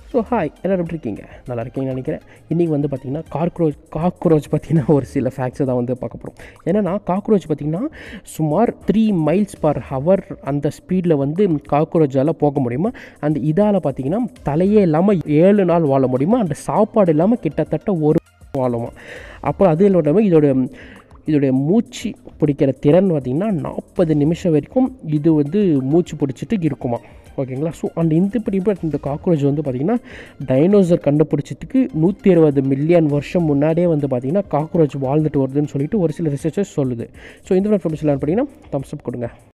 so hi எல்லோரும் எப்படி இருக்கீங்க நல்லா இருக்கீங்கன்னு நினைக்கிறேன் இன்றைக்கி வந்து பார்த்திங்கன்னா காக்ரோச் காக்ரோச் பார்த்திங்கன்னா ஒரு சில ஃபேக்ட்ஸை தான் வந்து பார்க்க போகிறோம் என்னென்னா காக்ரோச் பார்த்திங்கன்னா சுமார் த்ரீ மைல்ஸ் பர் ஹவர் அந்த ஸ்பீடில் வந்து காக்ரோச்சால் போக முடியுமா அந்த இதால் பார்த்திங்கன்னா தலையே இல்லாமல் ஏழு நாள் வாழ முடியுமா அந்த சாப்பாடு இல்லாமல் கிட்டத்தட்ட ஒரு வாழுமா அப்புறம் அது இல்லாமல் இதோட இதோடைய மூச்சு பிடிக்கிற திறன் பார்த்திங்கன்னா நாற்பது நிமிஷம் வரைக்கும் இது வந்து மூச்சு பிடிச்சிட்டு இருக்குமா ஓகேங்களா ஸோ அந்த இந்த பிடிப்பு இந்த காக்ரோச் வந்து பார்த்திங்கன்னா டைனோசர் கண்டுபிடிச்சதுக்கு நூற்றி இருபது மில்லியன் வருஷம் முன்னாடியே வந்து பார்த்திங்கன்னா காக்ரோச் வாழ்ந்துட்டு வருதுன்னு சொல்லிட்டு ஒரு சில ரிசர்ச்சர்ஸ் சொல்லுது ஸோ இந்த இன்ஃபர்மேஷன் லேர்ன் பண்ணிங்கன்னா தம்ஸ் அப் கொடுங்க